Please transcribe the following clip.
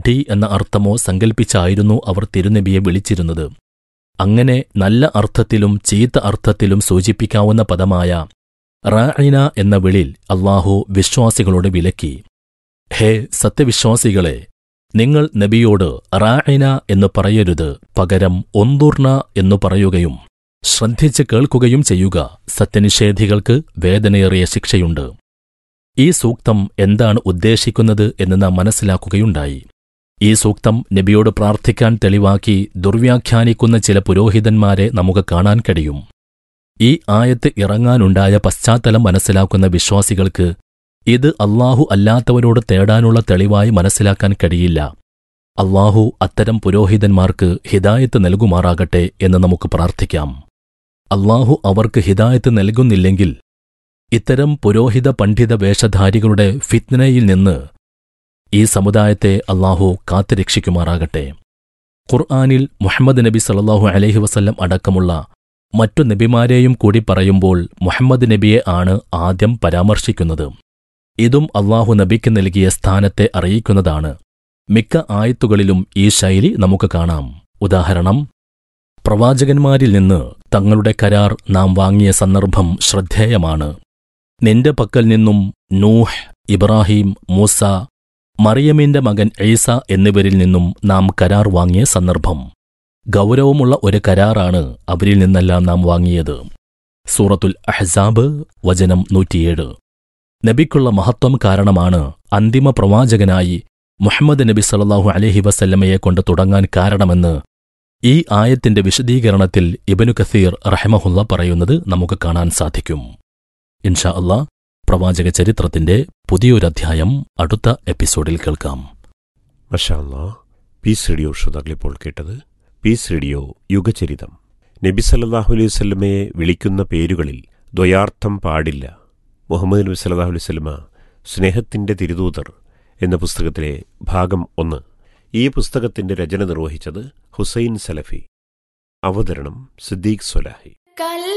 വിഡ്ഢി എന്ന അർത്ഥമോ സങ്കൽപ്പിച്ചായിരുന്നു അവർ തിരുനബിയെ വിളിച്ചിരുന്നത് അങ്ങനെ നല്ല അർത്ഥത്തിലും ചീത്ത അർത്ഥത്തിലും സൂചിപ്പിക്കാവുന്ന പദമായ റാഇന എന്ന വിളിൽ അള്ളാഹു വിശ്വാസികളോട് വിലക്കി ഹേ സത്യവിശ്വാസികളെ നിങ്ങൾ നബിയോട് റാഇന എന്ന് പറയരുത് പകരം ഒന്തുർണ എന്നു പറയുകയും ശ്രദ്ധിച്ച് കേൾക്കുകയും ചെയ്യുക സത്യനിഷേധികൾക്ക് വേദനയേറിയ ശിക്ഷയുണ്ട് ഈ സൂക്തം എന്താണ് ഉദ്ദേശിക്കുന്നത് എന്ന് നാം മനസ്സിലാക്കുകയുണ്ടായി ഈ സൂക്തം നബിയോട് പ്രാർത്ഥിക്കാൻ തെളിവാക്കി ദുർവ്യാഖ്യാനിക്കുന്ന ചില പുരോഹിതന്മാരെ നമുക്ക് കാണാൻ കഴിയും ഈ ആയത്ത് ഇറങ്ങാനുണ്ടായ പശ്ചാത്തലം മനസ്സിലാക്കുന്ന വിശ്വാസികൾക്ക് ഇത് അള്ളാഹു അല്ലാത്തവരോട് തേടാനുള്ള തെളിവായി മനസ്സിലാക്കാൻ കഴിയില്ല അള്ളാഹു അത്തരം പുരോഹിതന്മാർക്ക് ഹിദായത്ത് നൽകുമാറാകട്ടെ എന്ന് നമുക്ക് പ്രാർത്ഥിക്കാം അള്ളാഹു അവർക്ക് ഹിദായത്ത് നൽകുന്നില്ലെങ്കിൽ ഇത്തരം പുരോഹിത പണ്ഡിത വേഷധാരികളുടെ ഫിത്നയിൽ നിന്ന് ഈ സമുദായത്തെ അള്ളാഹു കാത്തുരക്ഷിക്കുമാറാകട്ടെ ഖുർആാനിൽ മുഹമ്മദ് നബി സല്ലാഹു അലൈഹി വസല്ലം അടക്കമുള്ള മറ്റു നബിമാരെയും കൂടി പറയുമ്പോൾ മുഹമ്മദ് നബിയെ ആണ് ആദ്യം പരാമർശിക്കുന്നത് ഇതും അള്ളാഹു നബിക്ക് നൽകിയ സ്ഥാനത്തെ അറിയിക്കുന്നതാണ് മിക്ക ആയത്തുകളിലും ഈ ശൈലി നമുക്ക് കാണാം ഉദാഹരണം പ്രവാചകന്മാരിൽ നിന്ന് തങ്ങളുടെ കരാർ നാം വാങ്ങിയ സന്ദർഭം ശ്രദ്ധേയമാണ് നിന്റെ പക്കൽ നിന്നും നൂഹ് ഇബ്രാഹിം മൂസ മറിയമിന്റെ മകൻ ഈസ എന്നിവരിൽ നിന്നും നാം കരാർ വാങ്ങിയ സന്ദർഭം ഗൗരവമുള്ള ഒരു കരാറാണ് അവരിൽ നിന്നെല്ലാം നാം വാങ്ങിയത് സൂറത്തുൽ അഹ്സാബ് വചനം നൂറ്റിയേഴ് നബിക്കുള്ള മഹത്വം കാരണമാണ് അന്തിമ പ്രവാചകനായി മുഹമ്മദ് നബി സല്ലാഹു അലഹി വസല്ലമയെ കൊണ്ട് തുടങ്ങാൻ കാരണമെന്ന് ഈ ആയത്തിന്റെ വിശദീകരണത്തിൽ ഇബനു കസീർ റഹമഹുല്ല പറയുന്നത് നമുക്ക് കാണാൻ സാധിക്കും ഇൻഷാ അല്ലാ പ്രവാചക ചരിത്രത്തിന്റെ പുതിയൊരധ്യായം അടുത്ത എപ്പിസോഡിൽ കേൾക്കാം മഷാല്ലാ പീസ് റേഡിയോ ശ്രോതാക്കളിപ്പോൾ കേട്ടത് പീസ് റേഡിയോ യുഗചരിതം നബി സല്ലാഹു അലൈഹി വസ്ലമയെ വിളിക്കുന്ന പേരുകളിൽ ദ്വയാർത്ഥം പാടില്ല മുഹമ്മദ് നബി സല്ലാഹു അലൈഹി വസ്ലമ സ്നേഹത്തിന്റെ തിരുദൂതർ എന്ന പുസ്തകത്തിലെ ഭാഗം ഒന്ന് ഈ പുസ്തകത്തിന്റെ രചന നിർവഹിച്ചത് ഹുസൈൻ സലഫി അവതരണം സിദ്ദീഖ് സൊലാഹി